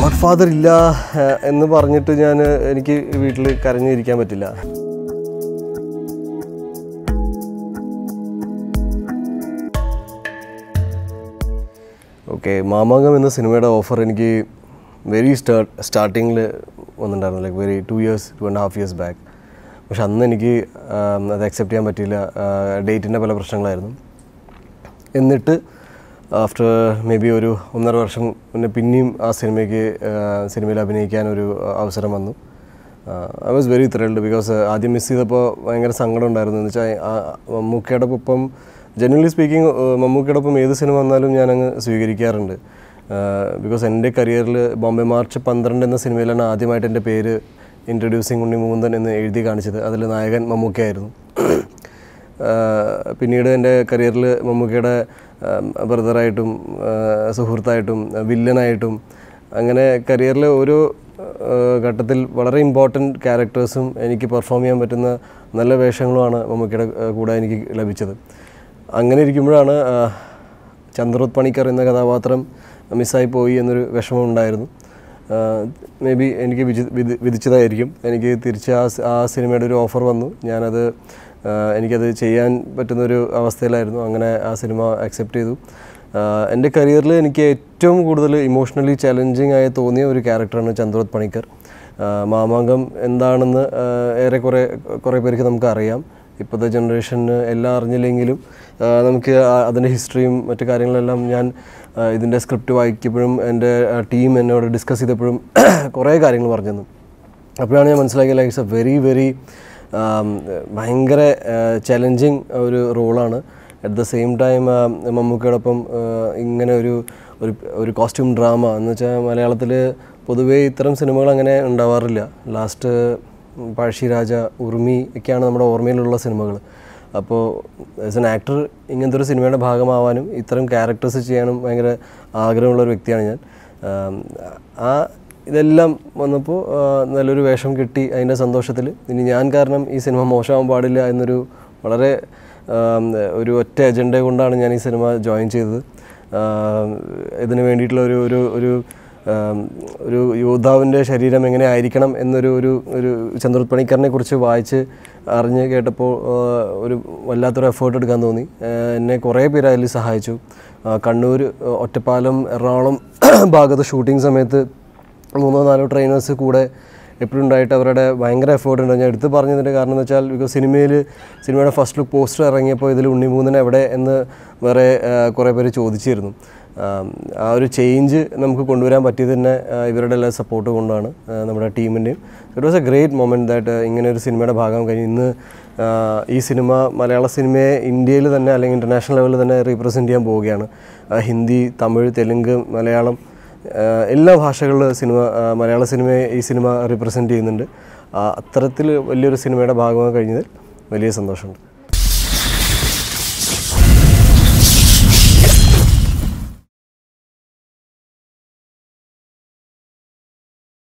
God father ഇല്ല ഏഹ്, എന്ന് പറഞ്ഞിട്ട് ഞാൻ എനിക്ക് വീട്ടിൽ കരഞ്ഞിരിക്കാൻ പറ്റില്ല ഓക്കെ മാമാങ്കം എന്ന സിനിമയുടെ ഓഫർ എനിക്ക് വെരി സ്റ്റാർട്ട് സ്റ്റാർട്ടിങ്ങിൽ വന്നിട്ടുണ്ടായിരുന്നു like very two years two and half years back പക്ഷെ അന്ന് എനിക്ക് ആം, അത് അക്സെപ്റ്റ് ചെയ്യാൻ പറ്റിയില്ല ഡേറ്റിൻ്റെ പല പ്രശ്നങ്ങളായിരുന്നു എന്നിട്ട് ആഫ്റ്റർ മേ ബി ഒരു ഒന്നര വർഷം മുന്നേ പിന്നെയും ആ സിനിമയ്ക്ക് സിനിമയിൽ അഭിനയിക്കാൻ ഒരു അവസരം വന്നു I was very thrilled because ആദ്യം മിസ് ചെയ്തപ്പോൾ ഭയങ്കര സങ്കടം ഉണ്ടായിരുന്നു എന്ന് വെച്ചാൽ മമ്മൂക്കയുടെ ഒപ്പം ജനറലി സ്പീക്കിംഗ് മമ്മൂക്കയുടെ ഒപ്പം ഏത് സിനിമ വന്നാലും ഞാനങ്ങ് സ്വീകരിക്കാറുണ്ട് ബിക്കോസ് എൻ്റെ കരിയറിൽ ബോംബെ മാർച്ച് പന്ത്രണ്ട് എന്ന സിനിമയിലാണ് ആദ്യമായിട്ട് എൻ്റെ പേര് ഇൻട്രൊഡ്യൂസിങ് ഉണ്ണി മൂന്തൻ എന്ന് എഴുതി കാണിച്ചത് അതിൽ നായകൻ മമ്മൂക്കയായിരുന്നു ആഹ് പിന്നീട് എൻ്റെ കരിയറിൽ മമ്മൂക്കയുടെ ബ്രദറായിട്ടും സുഹൃത്തായിട്ടും വില്ലനായിട്ടും അങ്ങനെ കരിയറിൽ ഓരോ ആഹ് ഘട്ടത്തിൽ വളരെ ഇമ്പോർട്ടൻറ്റ് ക്യാരക്ടേഴ്സും എനിക്ക് പെർഫോം ചെയ്യാൻ പറ്റുന്ന നല്ല വേഷങ്ങളുമാണ് മമ്മൂക്കയുടെ ആഹ് കൂടെ എനിക്ക് ലഭിച്ചത് അങ്ങനെ ഇരിക്കുമ്പോഴാണ് ആഹ് ചന്ദ്രോത് പണിക്കർ എന്ന കഥാപാത്രം മിസ്സായി പോയി എന്നൊരു വിഷമം ഉണ്ടായിരുന്നു മേ ബി എനിക്ക് വിജി വിധി വിധിച്ചതായിരിക്കും എനിക്ക് തിരിച്ച് ആ സി- ആ സിനിമയുടെ ഒരു ഓഫർ വന്നു ഞാനത് ആ, എനിക്കത് ചെയ്യാൻ പറ്റുന്നൊരു അവസ്ഥയിലായിരുന്നു അങ്ങനെ ആ സിനിമ അക്സെപ്റ്റ് ചെയ്തു ആ, എൻ്റെ കരിയറിൽ എനിക്ക് ഏറ്റവും കൂടുതൽ ഇമോഷണലി ചലഞ്ചിങ് ആയി തോന്നിയ ഒരു ക്യാരക്ടറാണ് ചന്ദ്രോത് പണിക്കർ ആ, മാമാങ്കം എന്താണെന്ന് ആ, ഏറെക്കുറെ കുറേ പേർക്ക് നമുക്ക് അറിയാം ഇപ്പോഴത്തെ ജനറേഷന് എല്ലാം അറിഞ്ഞില്ലെങ്കിലും ആ, നമുക്ക് ആ- അതിൻ്റെ ഹിസ്റ്ററിയും മറ്റു കാര്യങ്ങളെല്ലാം ഞാൻ ആ, ഇതിൻ്റെ സ്ക്രിപ്റ്റ് വായിക്കുമ്പോഴും എൻ്റെ ടീം എന്നോട് ഡിസ്കസ് ചെയ്തപ്പോഴും കുറേ കാര്യങ്ങൾ പറഞ്ഞു തന്നു അപ്പോഴാണ് ഞാൻ മനസ്സിലാക്കിയത് like it's a very very ഭയങ്കര ചലഞ്ചിങ് ഒരു റോളാണ് അറ്റ് ദ സെയിം ടൈം മമ്മൂക്കയോടൊപ്പം ആ, ഇങ്ങനെ ഒരു ഒരു ഒരു കോസ്റ്റ്യൂം ഡ്രാമ എന്ന് വെച്ചാൽ മലയാളത്തിൽ പൊതുവേ ഇത്തരം സിനിമകൾ അങ്ങനെ ഉണ്ടാവാറില്ല ലാസ്റ്റ് പഴശ്ശിരാജ ഉറുമി ഒക്കെയാണ് നമ്മുടെ ഓർമ്മയിലുള്ള സിനിമകൾ അപ്പോൾ ആസ് എൻ ആക്ടർ ഇങ്ങനത്തെ ഒരു സിനിമയുടെ ഭാഗമാവാനും ഇത്തരം ക്യാരക്ടേഴ്സ് ചെയ്യാനും ഭയങ്കര ആഗ്രഹമുള്ള ഒരു വ്യക്തിയാണ് ഞാൻ ആം, ആ ഇതെല്ലാം വന്നപ്പോൾ ആ, നല്ലൊരു വേഷം കിട്ടി അതിൻ്റെ സന്തോഷത്തിൽ ഇനി ഞാൻ കാരണം ഈ സിനിമ മോശമാവാൻ പാടില്ല എന്നൊരു വളരെ ആം, ഒരു ഒറ്റ അജണ്ട കൊണ്ടാണ് ഞാൻ ഈ സിനിമ ജോയിൻ ചെയ്തത് ആം, ഇതിന് വേണ്ടിയിട്ടുള്ള ഒരു ഒരു ഒരു ആം, ഒരു യോദ്ധാവിൻ്റെ ശരീരം എങ്ങനെ ആയിരിക്കണം എന്നൊരു ഒരു ഒരു ചന്ദ്രോത് പണിക്കറിനെ കുറിച്ച് വായിച്ച് അറിഞ്ഞ് കേട്ടപ്പോൾ ആ, ഒരു വല്ലാത്തൊരു എഫേർട്ട് എടുക്കാൻ തോന്നി ആ, എന്നെ കുറേ പേര് അതിൽ സഹായിച്ചു ആ, കണ്ണൂർ ഒറ്റപ്പാലം എറണാകുളം ഭാഗത്ത് ഷൂട്ടിംഗ് സമയത്ത് മൂന്നോ നാലോ ട്രെയിനേഴ്സ് കൂടെ എപ്പോഴും ഉണ്ടായിട്ട് അവരുടെ ഭയങ്കര എഫേർട്ട് ഉണ്ട് ഞാൻ എടുത്ത് പറഞ്ഞതിൻ്റെ കാരണം എന്ന് വെച്ചാൽ ബിക്കോസ് സിനിമയിൽ സിനിമയുടെ ഫസ്റ്റ് ലുക്ക് പോസ്റ്റർ ഇറങ്ങിയപ്പോൾ ഇതിൽ ഉണ്ണിമൂന്നൻ എവിടെ എന്ന് വേറെ ആ, കുറേ പേര് ചോദിച്ചിരുന്നു ആം, ആ ഒരു ചേഞ്ച് നമുക്ക് കൊണ്ടുവരാൻ പറ്റിയത് തന്നെ ആ, ഇവരുടെ എല്ലാ സപ്പോർട്ട് കൊണ്ടാണ് ആ, നമ്മുടെ ടീമിൻ്റെയും it was a great moment that ഇങ്ങനെ ഒരു സിനിമയുടെ ഭാഗം കഴിഞ്ഞ് ഇന്ന് ആ, ഈ സിനിമ മലയാള സിനിമയെ ഇന്ത്യയിൽ തന്നെ അല്ലെങ്കിൽ ഇൻ്റർനാഷണൽ ലെവലിൽ തന്നെ റീപ്രസെൻറ്റ് ചെയ്യാൻ പോവുകയാണ് ആ, ഹിന്ദി തമിഴ് തെലുങ്ക് മലയാളം ആഹ് എല്ലാ ഭാഷകളിലും സിനിമ ആഹ് മലയാള സിനിമയെ ഈ സിനിമ റിപ്രസെൻറ്റ് ചെയ്യുന്നുണ്ട് ആ, അത്തരത്തിൽ വലിയൊരു സിനിമയുടെ ഭാഗമാകാൻ കഴിഞ്ഞതിൽ വലിയ സന്തോഷമുണ്ട്